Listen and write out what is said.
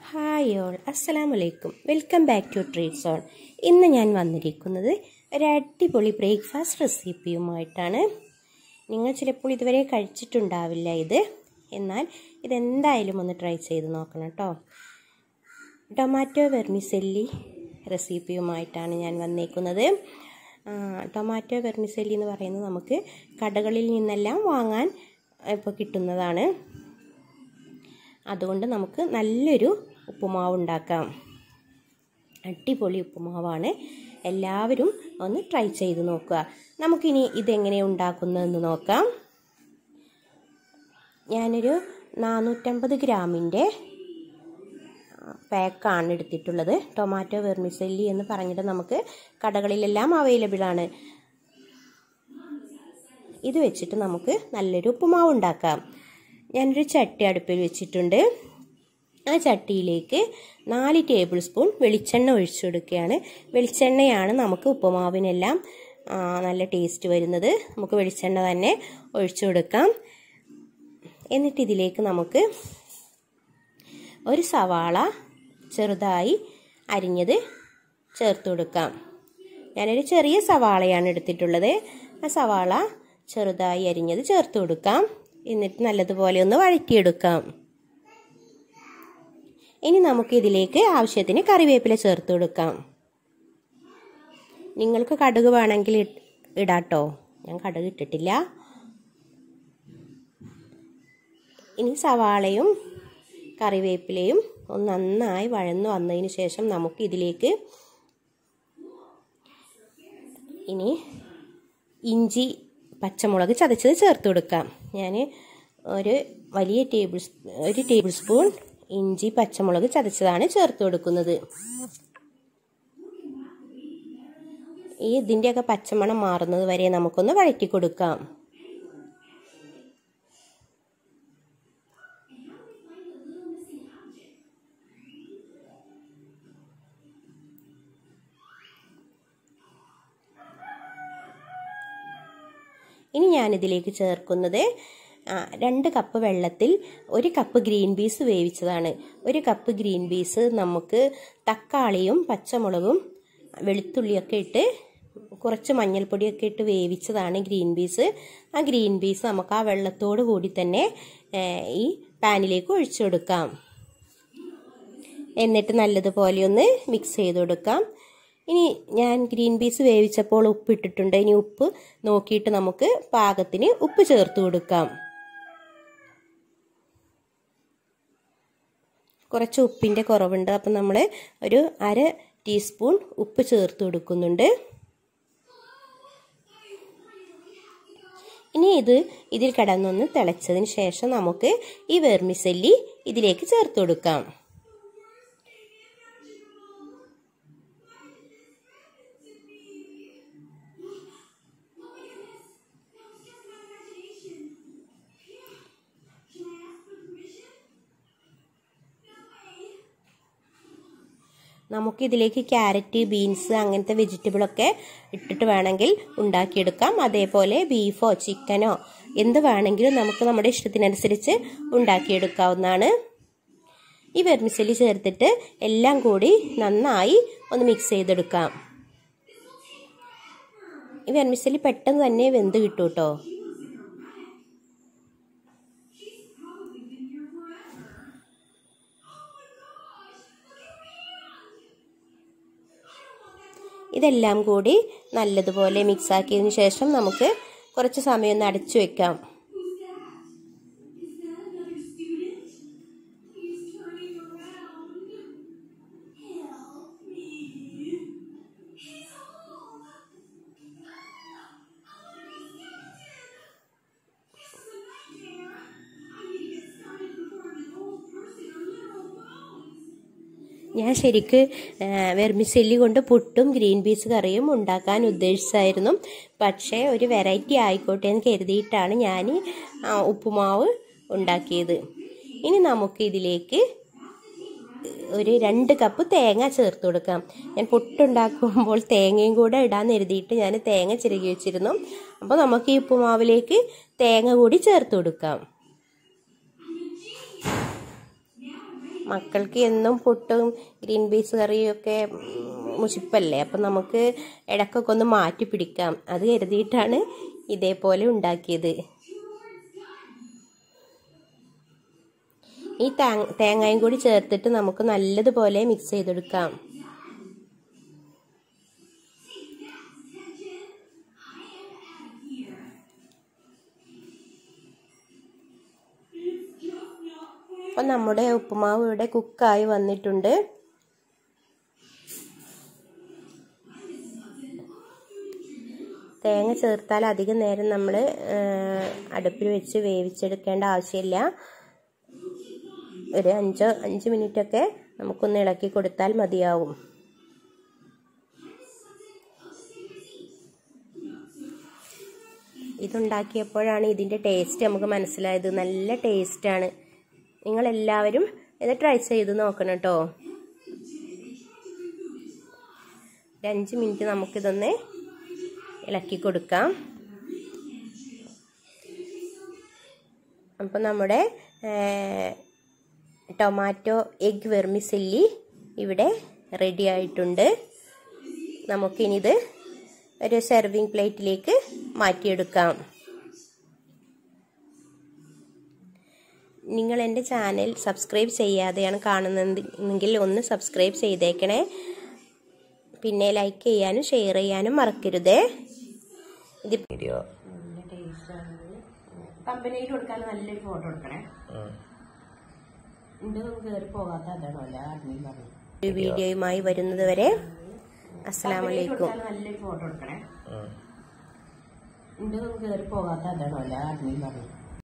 hi all അസ്സലാമു അലൈക്കും welcome back to treat zone ഇന്ന് ഞാൻ വന്നിരിക്കുന്നത് ഒരു അടിപൊളി ബ്രേക്ക്ഫാസ്റ്റ് റെസിപ്പിയുമായിട്ടാണ് നിങ്ങൾ ചിലപ്പോൾ ഇതുവരെ കഴിച്ചിട്ടുണ്ടാവില്ല ഇത് എന്നാൽ ഇതെന്തായാലും ഒന്ന് ട്രൈ ചെയ്ത് നോക്കണം കേട്ടോ ടൊമാറ്റോ വെർമിസെല്ലി റെസിപ്പിയുമായിട്ടാണ് ഞാൻ വന്നേക്കുന്നത് ടൊമാറ്റോ വെർമിസെല്ലി എന്ന് പറയുന്നത് നമുക്ക് കടകളിൽ നിന്നെല്ലാം വാങ്ങാൻ ഇപ്പോൾ കിട്ടുന്നതാണ് അതുകൊണ്ട് നമുക്ക് നല്ലൊരു ഉപ്പുമാവ് ഉണ്ടാക്കാം അടിപൊളി ഉപ്പുമാവാണ് എല്ലാവരും ഒന്ന് ട്രൈ ചെയ്ത് നോക്കുക നമുക്കിനി ഇതെങ്ങനെ ഉണ്ടാക്കുന്നതെന്ന് നോക്കാം ഞാനൊരു നാനൂറ്റമ്പത് ഗ്രാമിൻ്റെ പാക്കാണ് എടുത്തിട്ടുള്ളത് ടൊമാറ്റോ വെർമിസെല്ലി എന്ന് പറഞ്ഞിട്ട് നമുക്ക് കടകളിലെല്ലാം അവൈലബിൾ ആണ് ഇത് വെച്ചിട്ട് നമുക്ക് നല്ലൊരു ഉപ്പുമാവ് ഉണ്ടാക്കാം ഞാനൊരു ചട്ടി അടുപ്പിൽ വെച്ചിട്ടുണ്ട് ആ ചട്ടിയിലേക്ക് നാല് ടേബിൾ സ്പൂൺ വെളിച്ചെണ്ണ ഒഴിച്ചു കൊടുക്കുകയാണ് വെളിച്ചെണ്ണയാണ് നമുക്ക് ഉപ്പുമാവിനെല്ലാം നല്ല ടേസ്റ്റ് വരുന്നത് നമുക്ക് വെളിച്ചെണ്ണ തന്നെ ഒഴിച്ചു കൊടുക്കാം എന്നിട്ട് ഇതിലേക്ക് നമുക്ക് ഒരു സവാള ചെറുതായി അരിഞ്ഞത് ചേർത്ത് കൊടുക്കാം ഞാനൊരു ചെറിയ സവാളയാണ് എടുത്തിട്ടുള്ളത് ആ സവാള ചെറുതായി അരിഞ്ഞത് ചേർത്ത് കൊടുക്കാം എന്നിട്ട് നല്ലതുപോലെ ഒന്ന് വഴറ്റിയെടുക്കാം ഇനി നമുക്ക് ഇതിലേക്ക് ആവശ്യത്തിന് കറിവേപ്പില ചേർത്ത് കൊടുക്കാം നിങ്ങൾക്ക് കടുക് വേണമെങ്കിൽ ഇടാട്ടോ ഞാൻ കടുക് ഇട്ടിട്ടില്ല ഇനി സവാളയും കറിവേപ്പിലയും ഒന്ന് നന്നായി വഴന്നു വന്നതിന് ശേഷം നമുക്ക് ഇതിലേക്ക് ഇനി ഇഞ്ചി പച്ചമുളക് ചതച്ചത് ചേർത്ത് കൊടുക്കാം ഞാൻ ഒരു വലിയ ടേബിൾ ഒരു ടേബിൾ സ്പൂൺ ഇഞ്ചി പച്ചമുളക് ചതച്ചതാണ് ചേർത്ത് കൊടുക്കുന്നത് ഈ ഇതിൻ്റെയൊക്കെ പച്ചമണം മാറുന്നത് വരെ നമുക്കൊന്ന് വഴറ്റി കൊടുക്കാം ഇനി ഞാനിതിലേക്ക് ചേർക്കുന്നത് രണ്ട് കപ്പ് വെള്ളത്തിൽ ഒരു കപ്പ് ഗ്രീൻ പീസ് വേവിച്ചതാണ് ഒരു കപ്പ് ഗ്രീൻ പീസ് നമുക്ക് തക്കാളിയും പച്ചമുളകും വെളുത്തുള്ളിയൊക്കെ ഇട്ട് കുറച്ച് മഞ്ഞൾപ്പൊടിയൊക്കെ ഇട്ട് വേവിച്ചതാണ് ഗ്രീൻ പീസ് ആ ഗ്രീൻ പീസ് നമുക്ക് ആ വെള്ളത്തോട് കൂടി തന്നെ ഈ പാനിലേക്ക് ഒഴിച്ചു കൊടുക്കാം എന്നിട്ട് നല്ലതുപോലെ ഒന്ന് മിക്സ് ചെയ്ത് കൊടുക്കാം ഇനി ഞാൻ ഗ്രീൻ പീസ് വേവിച്ചപ്പോൾ ഉപ്പ് ഇട്ടിട്ടുണ്ട് ഇനി ഉപ്പ് നോക്കിയിട്ട് നമുക്ക് പാകത്തിന് ഉപ്പ് ചേർത്ത് കൊടുക്കാം കുറച്ച് ഉപ്പിൻ്റെ കുറവുണ്ട് അപ്പം നമ്മൾ ഒരു അര ടീസ്പൂൺ ഉപ്പ് ചേർത്ത് കൊടുക്കുന്നുണ്ട് ഇനി ഇത് ഇതിൽ കിടന്നൊന്ന് തിളച്ചതിന് ശേഷം നമുക്ക് ഈ വെർമിസെല്ലി ഇതിലേക്ക് ചേർത്ത് കൊടുക്കാം നമുക്കിതിലേക്ക് ക്യാരറ്റ് ബീൻസ് അങ്ങനത്തെ വെജിറ്റബിളൊക്കെ ഇട്ടിട്ട് വേണമെങ്കിൽ ഉണ്ടാക്കിയെടുക്കാം അതേപോലെ ബീഫോ ചിക്കനോ എന്ത് വേണമെങ്കിലും നമുക്ക് നമ്മുടെ ഇഷ്ടത്തിനനുസരിച്ച് ഉണ്ടാക്കിയെടുക്കാവുന്നതാണ് ഈ വെർമിസലി ചേർത്തിട്ട് എല്ലാം കൂടി നന്നായി ഒന്ന് മിക്സ് ചെയ്തെടുക്കാം ഈ വെർമിസലി പെട്ടെന്ന് തന്നെ വെന്ത് കിട്ടും കേട്ടോ ഇതെല്ലാം കൂടി നല്ലതുപോലെ മിക്സ് ആക്കിയതിന് ശേഷം നമുക്ക് കുറച്ച് സമയം ഒന്ന് അടച്ചു വെക്കാം ഞാൻ ശരിക്ക് വെർമിസെല്ലി കൊണ്ട് പുട്ടും ഗ്രീൻ പീസ് കറിയും ഉണ്ടാക്കാൻ ഉദ്ദേശിച്ചായിരുന്നു പക്ഷേ ഒരു വെറൈറ്റി ആയിക്കോട്ടെ എന്ന് കരുതിയിട്ടാണ് ഞാൻ ഉപ്പുമാവ് ഉണ്ടാക്കിയത് ഇനി നമുക്ക് ഇതിലേക്ക് ഒരു രണ്ട് കപ്പ് തേങ്ങ ചേർത്ത് കൊടുക്കാം ഞാൻ പുട്ടുണ്ടാക്കുമ്പോൾ തേങ്ങയും കൂടെ ഇടാൻ കരുതിയിട്ട് ഞാൻ തേങ്ങ ചിരകി വെച്ചിരുന്നു അപ്പോൾ നമുക്ക് ഈ ഉപ്പുമാവിലേക്ക് തേങ്ങ കൂടി ചേർത്ത് കൊടുക്കാം മക്കൾക്ക് എന്നും പുട്ടും ഗ്രീൻ പീസ് കറിയും ഒക്കെ ഉം, മുഷിപ്പല്ലേ അപ്പം നമുക്ക് ഇടയ്ക്കൊക്കെ ഒന്ന് മാറ്റി പിടിക്കാം അത് കരുതിയിട്ടാണ് ഇതേപോലെ ഉണ്ടാക്കിയത് ഈ തേങ്ങ തേങ്ങയും കൂടി ചേർത്തിട്ട് നമുക്ക് നല്ലതുപോലെ മിക്സ് ചെയ്തെടുക്കാം അപ്പം നമ്മുടെ ഉപ്പുമാവ് ഇവിടെ കുക്കായി വന്നിട്ടുണ്ട് തേങ്ങ ചേർത്താൽ അധികം നേരം നമ്മൾ അടുപ്പിൽ വെച്ച് വേവിച്ചെടുക്കേണ്ട ആവശ്യമില്ല ഒരു അഞ്ചോ അഞ്ച് മിനിറ്റൊക്കെ നമുക്കൊന്ന് ഇളക്കി കൊടുത്താൽ മതിയാവും ഇതുണ്ടാക്കിയപ്പോഴാണ് ഇതിൻ്റെ ടേസ്റ്റ് നമുക്ക് മനസ്സിലായത് നല്ല ടേസ്റ്റാണ് നിങ്ങളെല്ലാവരും ഇത് ട്രൈ ചെയ്ത് നോക്കണം കേട്ടോ ഒരു അഞ്ച് മിനിറ്റ് നമുക്കിതൊന്ന് ഇളക്കി കൊടുക്കാം അപ്പോൾ നമ്മുടെ ടൊമാറ്റോ എഗ് വെർമിസെല്ലി ഇവിടെ റെഡി ആയിട്ടുണ്ട് നമുക്കിനിത് ഒരു സെർവിങ് പ്ലേറ്റിലേക്ക് മാറ്റിയെടുക്കാം നിങ്ങൾ എൻ്റെ ചാനൽ സബ്സ്ക്രൈബ് ചെയ്യാതെയാണ് കാണുന്നതെങ്കിൽ ഒന്ന് സബ്സ്ക്രൈബ് ചെയ്തേക്കണേ പിന്നെ ലൈക്ക് ചെയ്യാനും ഷെയർ ചെയ്യാനും മറക്കരുതേ ഇത് വീഡിയോ കമ്പനിയിൽ കൊടുക്കാൻ നല്ലൊരു ഫോട്ടോ എടുക്കണേ എന്റെ കയറി പോകാത്ത അതാണോ അല്ല അഡ്മിൻ പറഞ്ഞു ഒരു വീഡിയോയുമായി വരുന്നത് വരെ അസ്സലാമലൈക്കും നല്ലൊരു ഫോട്ടോ എടുക്കണേ എന്റെ കയറി പോകാത്ത അതാണോ അല്ല അഡ്മിൻ പറഞ്ഞു